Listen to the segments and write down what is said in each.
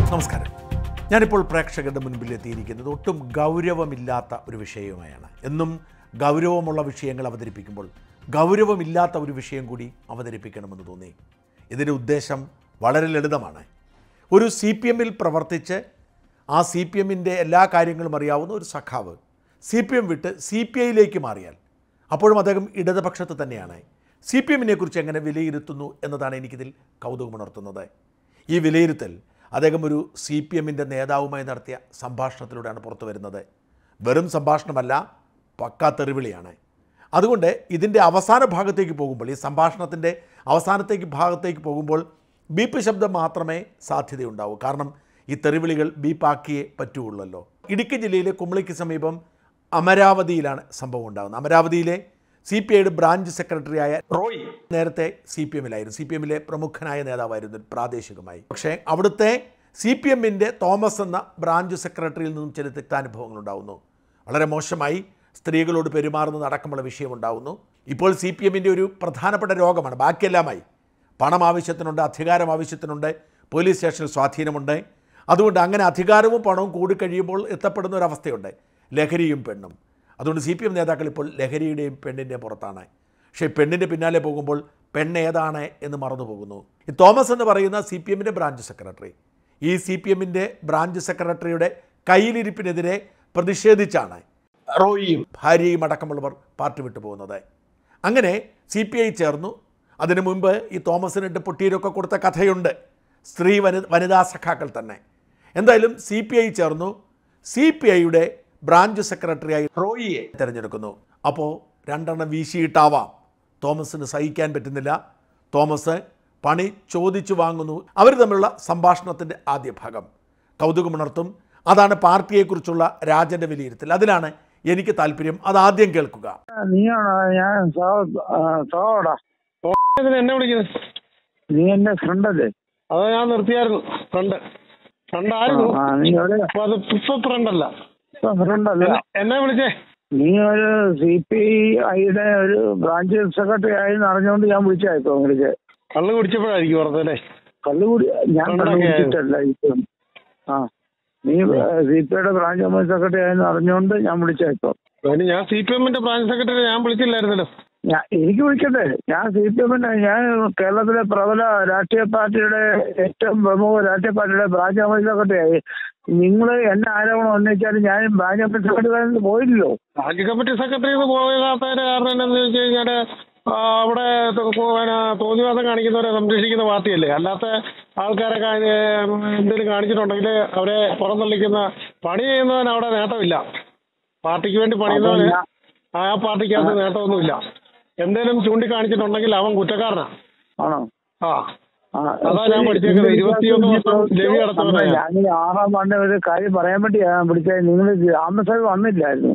നമസ്കാരം ഞാനിപ്പോൾ പ്രേക്ഷകരുടെ മുൻപിൽ എത്തിയിരിക്കുന്നത് ഒട്ടും ഗൗരവമില്ലാത്ത ഒരു വിഷയവുമായാണ് എന്നും ഗൗരവമുള്ള വിഷയങ്ങൾ അവതരിപ്പിക്കുമ്പോൾ ഗൗരവമില്ലാത്ത ഒരു വിഷയം കൂടി അവതരിപ്പിക്കണമെന്ന് തോന്നി ഇതിൻ്റെ ഉദ്ദേശം വളരെ ലളിതമാണ് ഒരു സി പി എമ്മിൽ പ്രവർത്തിച്ച് ആ സി പി എമ്മിൻ്റെ എല്ലാ കാര്യങ്ങളും അറിയാവുന്ന ഒരു സഖാവ് സി പി എം വിട്ട് സി പി ഐയിലേക്ക് മാറിയാൽ അപ്പോഴും അദ്ദേഹം ഇടതുപക്ഷത്ത് തന്നെയാണ് സി പി എമ്മിനെ കുറിച്ച് എങ്ങനെ വിലയിരുത്തുന്നു എന്നതാണ് എനിക്കിതിൽ കൗതുകമുണർത്തുന്നത് ഈ വിലയിരുത്തൽ അദ്ദേഹം ഒരു സി പി എമ്മിൻ്റെ നേതാവുമായി നടത്തിയ സംഭാഷണത്തിലൂടെയാണ് പുറത്തു വരുന്നത് വെറും സംഭാഷണമല്ല പക്കാ തെറിവിളിയാണ് അതുകൊണ്ട് ഇതിൻ്റെ അവസാന ഭാഗത്തേക്ക് പോകുമ്പോൾ ഈ സംഭാഷണത്തിൻ്റെ അവസാനത്തേക്ക് ഭാഗത്തേക്ക് പോകുമ്പോൾ ബീപ്പ് ശബ്ദം മാത്രമേ സാധ്യതയുണ്ടാവൂ കാരണം ഈ തെറിവിളികൾ ബീപ്പാക്കിയേ പറ്റുള്ളല്ലോ ഇടുക്കി ജില്ലയിലെ കുമളിക്ക് സമീപം അമരാവതിയിലാണ് സംഭവം ഉണ്ടാകുന്നത് അമരാവതിയിലെ സി പി ഐയുടെ ബ്രാഞ്ച് സെക്രട്ടറിയായ റോയ് നേരത്തെ സി പി എമ്മിലായിരുന്നു സി പി എമ്മിലെ പ്രമുഖനായ നേതാവായിരുന്നു പ്രാദേശികമായി പക്ഷേ അവിടുത്തെ സി പി എമ്മിൻ്റെ തോമസ് എന്ന ബ്രാഞ്ച് സെക്രട്ടറിയിൽ നിന്നും ചില തിക്താനുഭവങ്ങൾ ഉണ്ടാകുന്നു വളരെ മോശമായി സ്ത്രീകളോട് പെരുമാറുന്നത് അടക്കമുള്ള വിഷയമുണ്ടാകുന്നു ഇപ്പോൾ സി പി എമ്മിൻ്റെ ഒരു പ്രധാനപ്പെട്ട രോഗമാണ് ബാക്കിയെല്ലാമായി പണം ആവശ്യത്തിനുണ്ട് അധികാരം ആവശ്യത്തിനുണ്ട് പോലീസ് സ്റ്റേഷനിൽ സ്വാധീനമുണ്ട് അതുകൊണ്ട് അങ്ങനെ അധികാരവും പണവും കൂടിക്കഴിയുമ്പോൾ എത്തപ്പെടുന്ന ഒരവസ്ഥയുണ്ട് ലഹരിയും പെണ്ണും അതുകൊണ്ട് സി പി എം നേതാക്കൾ ഇപ്പോൾ ലഹരിയുടെയും പെണ്ണിൻ്റെയും പുറത്താണ് പക്ഷേ പെണ്ണിൻ്റെ പിന്നാലെ പോകുമ്പോൾ പെണ്ണ് ഏതാണ് എന്ന് മറന്നു പോകുന്നു ഈ തോമസ് എന്ന് പറയുന്ന സി പി എമ്മിൻ്റെ ബ്രാഞ്ച് സെക്രട്ടറി ഈ സി പി എമ്മിൻ്റെ ബ്രാഞ്ച് സെക്രട്ടറിയുടെ കയ്യിലിരിപ്പിനെതിരെ പ്രതിഷേധിച്ചാണ് റോയിയും ഭാര്യയും അടക്കമുള്ളവർ പാർട്ടി വിട്ടു പോകുന്നത് അങ്ങനെ സി പി ഐ ചേർന്നു അതിനു മുമ്പ് ഈ തോമസിനിട്ട് പൊട്ടിയിലൊക്കെ കൊടുത്ത കഥയുണ്ട് സ്ത്രീ വനി വനിതാ സഖാക്കൾ തന്നെ എന്തായാലും സി പി ഐ ചേർന്നു സി പി ഐയുടെ ബ്രാഞ്ച് സെക്രട്ടറിയായി റോയിയെ തിരഞ്ഞെടുക്കുന്നു അപ്പോൾ രണ്ടെണ്ണം വീശിയിട്ടാവാം തോമസിന് സഹിക്കാൻ പറ്റുന്നില്ല തോമസ് പണി ചോദിച്ചു വാങ്ങുന്നു അവർ തമ്മിലുള്ള സംഭാഷണത്തിൻ്റെ ആദ്യ ഭാഗം കൗതുകമുണർത്തും അതാണ് പാർട്ടിയെക്കുറിച്ചുള്ള രാജൻ്റെ വിലയിരുത്തൽ അതിലാണ് എനിക്ക് താല്പര്യം അത് ആദ്യം കേൾക്കുക നീയാണോ ഞാൻ സോടാ ഇതിന് എന്നെ വിളിക്കുന്നത് നീ എന്റെ ഫ്രണ്ട് അല്ലേ അത് ഞാൻ നിർത്തിയായിരുന്നു ഫ്രണ്ട് ഫ്രണ്ട് ആയിരുന്നു ആ, നീ ഒരു അപ്പൊ അത് ഇപ്പൊ ഫ്രണ്ട് അല്ല ഫ്രണ്ട് അല്ല എന്നെ- എന്നെ വിളിച്ചേ നീ ഒരു സി പി ഐയുടെ ഒരു ബ്രാഞ്ച് സെക്രട്ടറി ആയി അറിഞ്ഞുകൊണ്ട് ഞാൻ വിളിച്ചായിപ്പോ വിളിച്ചത് കള്ള് കുടിച്ചപ്പോഴായിരിക്കും പറഞ്ഞല്ലേ കള്ളുകൂടി ഞാൻ ഫ്രണ്ടൊക്കെ കള്ളു കുടിച്ചിട്ടല്ല ഇപ്പം ആ നീ സി പി ഐയുടെ ബ്രാഞ്ച് കമ്മിറ്റി സെക്രട്ടറി ആയെന്ന് അറിഞ്ഞുകൊണ്ട് ഞാൻ വിളിച്ചായിപ്പോ അതിന് ഞാൻ സി പി എമ്മിന്റെ ബ്രാഞ്ച് സെക്രട്ടറി ഞാൻ വിളിച്ചില്ലായിരുന്നല്ലോ ഞാൻ എനിക്ക് വിളിക്കട്ടെ ഞാൻ സി പി എമ്മിന്റെ ഞാൻ കേരളത്തിലെ പ്രബല രാഷ്ട്രീയ പാർട്ടിയുടെ ഏറ്റവും പ്രമുഖ രാഷ്ട്രീയ പാർട്ടിയുടെ ബ്രാഞ്ച് കമ്മിറ്റി സെക്രട്ടറി ആയി നിങ്ങൾ എന്നെ ആരോപണം ഉന്നയിച്ചാലും ഞാൻ ബ്രാഞ്ച് കമ്മിറ്റി സെക്രട്ടറി പോയില്ലല്ലോ ബ്രാഞ്ച് കമ്മിറ്റി സെക്രട്ടറി പോകാത്തതിന്റെ കാരണം എന്താണെന്ന് വെച്ച് കഴിഞ്ഞാല് ആ, അവിടെ ത- കോ- പിന്നെ തോന്നിവാസം കാണിക്കുന്നവരെ സംരക്ഷിക്കുന്ന പാർട്ടിയല്ലേ അല്ലാത്ത ആൾക്കാരെ കാ- ഏ, എന്തെങ്കിലും കാണിച്ചിട്ടുണ്ടെങ്കിൽ അവരെ പുറന്തള്ളിക്കുന്ന പണി ചെയ്യുന്നവന് അവിടെ നേട്ടമില്ല പാർട്ടിക്ക് വേണ്ടി പണിയുന്നവന് ഞാൻ- ആ പാർട്ടിക്കകത്ത് നേട്ടമൊന്നുമില്ല എന്തേലും ചൂണ്ടിക്കാണിച്ചിട്ടുണ്ടെങ്കിൽ അവൻ കുറ്റക്കാരനാ ആണോ ആ ആ, അതാ ഞാൻ പഠിച്ചേക്കുന്നത്. ഇരുപത്തിയൊന്ന് വർഷം ലവി അടച്ചവനാ ഞാൻ. ഞാൻ ആറാം വാർഡിന്റെ ഒരു കാര്യം പറയാൻ വേണ്ടി ഞാൻ വിളിച്ചത് നിങ്ങൾ ഗ്രാമസഭ വന്നില്ലായിരുന്നു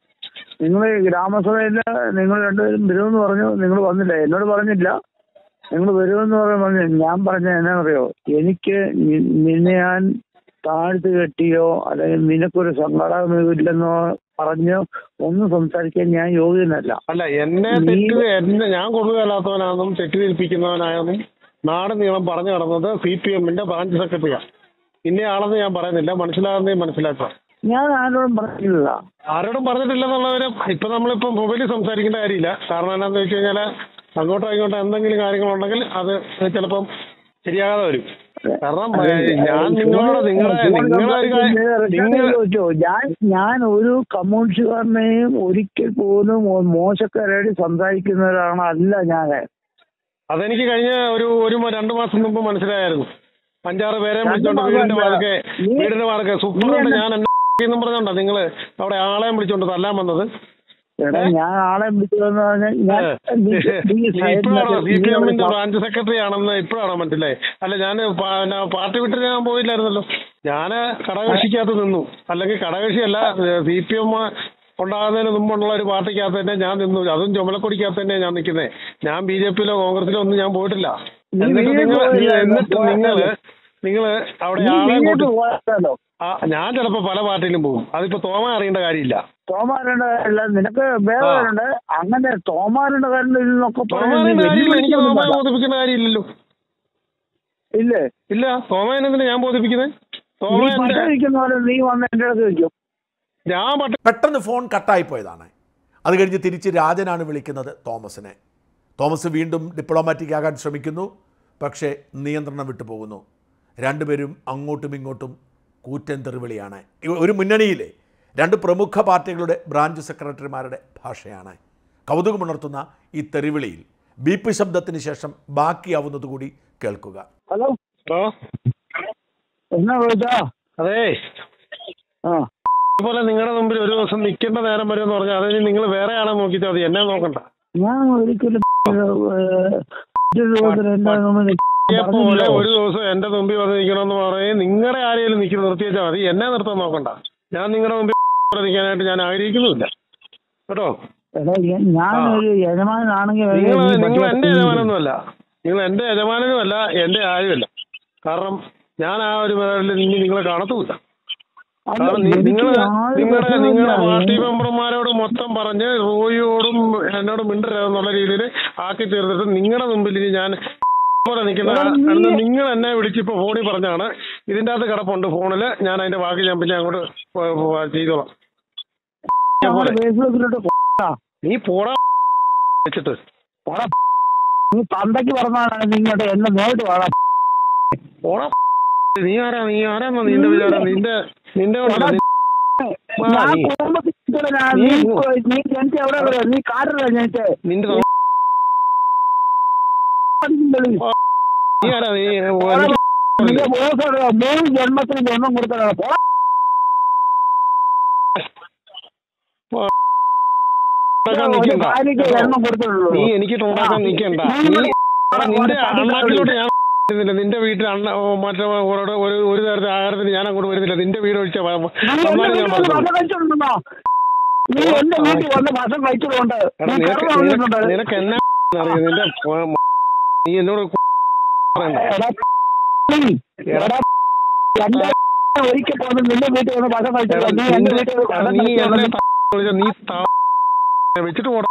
നിങ്ങൾ ഗ്രാമസഭയിൽ നിങ്ങൾ രണ്ടുപേരും വരുമെന്ന് പറഞ്ഞു നിങ്ങൾ വന്നില്ല എന്നോട് പറഞ്ഞില്ല നിങ്ങൾ വരുമെന്ന് പറഞ്ഞു പറഞ്ഞു ഞാൻ പറഞ്ഞ എന്നാ അറിയോ എനിക്ക് നി- നിന്നെ ഞാൻ താഴ്ത്ത് കെട്ടിയോ അല്ലെങ്കിൽ നിനക്കൊരു സങ്കടമില്ലെന്നോ പറഞ്ഞ് ഒന്നും സംസാരിക്കാൻ ഞാൻ യോഗ്യനല്ല അല്ല എന്നെ നീ- തെറ്റ് എന്നെ ഞാൻ കൊള്ളുകയല്ലാത്തവനാണെന്നും തെറ്റിദ്ധരിപ്പിക്കുന്നവനായെന്നും നാട് നീളം പറഞ്ഞു നടന്നത് സി പി എമ്മിന്റെ ബ്രാഞ്ച് സെക്രട്ടറിയാണ് ഇന്ന ആളെന്ന് ഞാൻ പറയുന്നില്ല മനസ്സിലാകുന്നേ മനസ്സിലാക്കുക ഞാൻ ആരോടും പറഞ്ഞില്ല ആരോടും പറഞ്ഞിട്ടില്ലെന്നുള്ളവര് ഇപ്പൊ നമ്മളിപ്പോ മൊബൈലിൽ സംസാരിക്കേണ്ട കാര്യമില്ല കാരണം എന്താണെന്ന് വെച്ച് കഴിഞ്ഞാല് അങ്ങോട്ടോ ഇങ്ങോട്ടോ എന്തെങ്കിലും കാര്യങ്ങളുണ്ടെങ്കിൽ അത് ചിലപ്പം ശരിയാകാതെ വരും കാരണം ഏ, ഞാൻ നിങ്ങളോട് നിങ്ങളെ നിങ്ങളൊരു കാര്യം നിങ്ങൾ ചോദിച്ചോ ഞാൻ ഞാൻ ഒരു കമ്മ്യൂണിസ്റ്റുകാരനെയും ഒരിക്കൽ പോലും മോ- മോശക്കാരായിട്ട് സംസാരിക്കുന്ന ഒരാളാണ് അല്ല ഞാൻ അതെനിക്ക് കഴിഞ്ഞ ഒരു ഒരു മ- രണ്ടു മാസം മുമ്പ് മനസ്സിലായിരുന്നു അഞ്ചാറ് പേരെ രണ്ട് വിളിച്ചോണ്ട് മാസം വീടിന്റെ അല്ല. വാതൊക്കെ നീ- വീടിന്റെ വാതൊക്കെ സൂപ്പറുണ്ട് നീ ഞാൻ എന്നെ എന്നും പറഞ്ഞോണ്ടാ നിങ്ങള് അവിടെ ആളെയും വിളിച്ചോണ്ട് തല്ലാൻ വന്നത് എടാ ഞാൻ ആളെ വിളിച്ചതെന്ന് പറഞ്ഞാൽ ഞാൻ നീ- നീ ഇപ്പോഴാണോ സി പി എമ്മിന്റെ സൈഡിൽ ബ്രാഞ്ച് സെക്രട്ടറി ആണെന്ന് ഇപ്പോഴാണോ മനസ്സിലായി അല്ല ഞാൻ പാർട്ടി വിട്ട് ഞാൻ പോയില്ലായിരുന്നല്ലോ ഞാൻ കടകക്ഷിക്കകത്ത് നിന്നു അല്ലെങ്കിൽ കടകക്ഷിയല്ല സി പി എം ഉണ്ടാകുന്നതിന് മുമ്പുള്ള ഒരു പാർട്ടിക്കകത്ത് തന്നെ ഞാൻ നിന്നു അതും ചുമലക്കൊടിക്കകത്ത് തന്നെ ഞാൻ നിൽക്കുന്നത് ഞാൻ ബി ജെ പിയിലോ കോൺഗ്രസിലോ ഒന്നും ഞാൻ പോയിട്ടില്ല നീ എന്നിട്ട് വീണ്ടും നിങ്ങൾ പോയില്ല, എന്നിട്ട് പോയാലോ? നിങ്ങള് നിങ്ങള് അവിടെ നീ ആളെ വീണ്ടും കൂട്ടി പോയാലോ ആ, ഞാൻ ചിലപ്പോ പല പാർട്ടിയിലും പോകും അതിപ്പോ തോമ അറിയേണ്ട കാര്യമില്ല തോമാരുടെ അല്ല നിനക്ക് വേദനയുണ്ട് അങ്ങനെ തോമാരുടെ കാര്യം ഇതിനൊക്കെ തോമ പറഞ്ഞ് അറിയേണ്ട നീ കാര്യമില്ല എനിക്ക് വെല്ലുവിളിക്കൊന്നും തോമയെ വേണ്ട. ബോധിപ്പിക്കേണ്ട കാര്യമില്ലല്ലോ ഇല്ലേ ഇല്ല തോമ എന്തിനാ ഞാൻ ബോധിപ്പിക്കുന്നത് തോമ നീ എന്റെ പട്ടിരിക്കുന്ന പോലെ നീ വന്ന് എന്റെ അടുത്ത് വെക്കും ഞാൻ പട്ട പെട്ടെന്ന് ഫോൺ കട്ടായി പോയതാണ് അത് കഴിഞ്ഞ് തിരിച്ച് രാജനാണ് വിളിക്കുന്നത് തോമസിനെ തോമസ് വീണ്ടും ഡിപ്ലോമാറ്റിക് ആകാൻ ശ്രമിക്കുന്നു പക്ഷേ നിയന്ത്രണം വിട്ടു പോകുന്നു രണ്ടുപേരും അങ്ങോട്ടും ഇങ്ങോട്ടും കൂറ്റൻ തെറിവിളിയാണ് ഇ- ഒരു മുന്നണിയിലെ രണ്ട് പ്രമുഖ പാർട്ടികളുടെ ബ്രാഞ്ച് സെക്രട്ടറിമാരുടെ ഭാഷയാണ് കൗതുകമുണർത്തുന്ന ഈ തെറിവിളിയിൽ ബീപ്പ് ശബ്ദത്തിന് ശേഷം ബാക്കിയാവുന്നത് കൂടി കേൾക്കുക ഹലോ ഹലോ എന്നാ വിളിച്ചാ അതേ ആ അതുപോലെ നിങ്ങളുടെ മുമ്പിൽ ഒരു ദിവസം നിൽക്കേണ്ട നേരം വരും എന്ന് പറഞ്ഞാൽ അതിന് നിങ്ങൾ വേറെ ആളെ നോക്കിയിട്ട് മതി എന്നെ നോക്കണ്ട ഞാൻ ഒരിക്കലും ഏഹ്, ഒരു ദിവസം എന്റെ മുമ്പിൽ പോലെ പറഞ്ഞില്ലല്ലോ. ഒരു ദിവസം എന്റെ മുമ്പിൽ വന്ന് നിൽക്കണമെന്ന് പറയും നിങ്ങളുടെ ആരെയും നിൽക്കുന്ന നിർത്തി വെച്ചാൽ മതി എന്നെ നിർത്താൻ നോക്കണ്ട ഞാൻ നിങ്ങളുടെ മുമ്പിൽ നിൽക്കാനായിട്ട് ഞാൻ ആഗ്രഹിക്കുന്നുമില്ല കേട്ടോ എടാ, ഞാൻ- ഞാനൊരു യജമാനാണെങ്കിൽ നിങ്ങൾ ഈ നിങ്ങൾ പട്ടിയെ എന്റെ കൊല്ലും. യജമാനൊന്നുമല്ല നിങ്ങൾ എന്റെ യജമാനനുമല്ല എന്റെ ആരുമല്ല കാരണം ഞാൻ ആ ഒരു മേഖലയിൽ ഇനി നിങ്ങളെ കാണത്തുമില്ല അല്ല, കാരണം എനിക്ക് നിങ്ങൾ യാതൊരു നിങ്ങളുടെ പ്രശ്നവുമില്ല. നിങ്ങളുടെ പാർട്ടി മെമ്പർമാരോട് മൊത്തം പറഞ്ഞ് റോയിയോടും എന്നോട് മിണ്ടരുതെന്നുള്ള രീതിയിൽ ആക്കി തീർത്തിട്ട് നിങ്ങളുടെ മുമ്പിൽ ഇനി ഞാൻ പോലെ നിൽക്കുന്ന എടാ, നീ- നിങ്ങൾ എന്നെ വിളിച്ച് ഇപ്പൊ ഫോണിൽ പറഞ്ഞാണ് ഇതിന്റെ അകത്ത് കിടപ്പുണ്ട് ഫോണിൽ ഞാൻ അതിന്റെ ബാക്കി ഞാൻ പിന്നെ അങ്ങോട്ട് പോ- പോ- ചെയ്തോളാം നമ്മുടെ ഫേസ്ബുക്കിലോട്ട് പോടാ. നീ പോടാ വെച്ചിട്ട് പോടാ. നീ തന്തയ്ക്ക് പറഞ്ഞാണ് നീ ഇങ്ങോട്ട് എന്നെ നേരിട്ട് വാടാ പോടാ നീ ആരാ നീ ആരാന്നോ നിന്റെ വിചാരം നിന്റെ നിന്റെ കൊണ്ടല്ല നീ- ആ, ഞാൻ നീ- കുടുംബത്തിലാ നീ നീ പോ. നീ ജനിച്ച എവിടെ വരെ? നീ കാറിലാ ജനിച്ചേ നിന്റെ ത- നീ ആരാ നീ എനിക്ക് നിന്റെ ബോസ് മൂന്ന് ജന്മത്തിന് ജന്മം കൊടുത്തതാണ് പോടാ. ഉണ്ടാക്കാൻ ഒരു നിൽക്കണ്ട ഭാര്യയ്ക്ക് ജന്മം കൊടുത്തിട്ടുള്ളൂ നീ എനിക്ക് ഉണ്ടാക്കാൻ നിൽക്കണ്ട നീ നീ ഇവിടെ എടാ, നിന്റെ അണ്ണാക്കിലോട്ട് ഞാൻ വരുന്നില്ല നിന്റെ വീട്ടിൽ അണ്ണ ഓ, മറ്റേ ഒരു ഒരു ഒരു നേരത്തെ ആഹാരത്തിന് ഞാൻ അങ്ങോട്ട് വരുന്നില്ല നിന്റെ വീട് ഒഴിച്ച നീ എന്റെ വന്നാലും ഞാൻ വീട്ടിൽ വന്ന് പറഞ്ഞു ഭക്ഷണം കഴിച്ചിട്ടുണ്ടെന്നോ നീ എന്റെ വീട്ടിൽ വന്ന് ഭക്ഷണം കഴിച്ചിട്ടുണ്ട് എടാ നീ നിനക്ക് കടന്നു നിനക്ക് വന്നിട്ടുണ്ട് നിനക്ക് എന്നാ അറിയാം നിന്റെ പ- മ- നീ എന്നോട് പറയണ്ട എടാ, നീ, എടാ, എന്റെ ഒരിക്കൽ പോലും നിന്റെ വീട്ടിൽ വന്ന് ഭക്ഷണം കഴിച്ചില്ല എടാ, നീ എന്റെ നിന്റെ- വീട്ടിൽ വന്ന് എടാ, ഭക്ഷണം നീ എന്നെ കഴിച്ചിട്ടുണ്ട് ത- വിളിച്ച നീ ത- വെച്ചിട്ട് പോടാ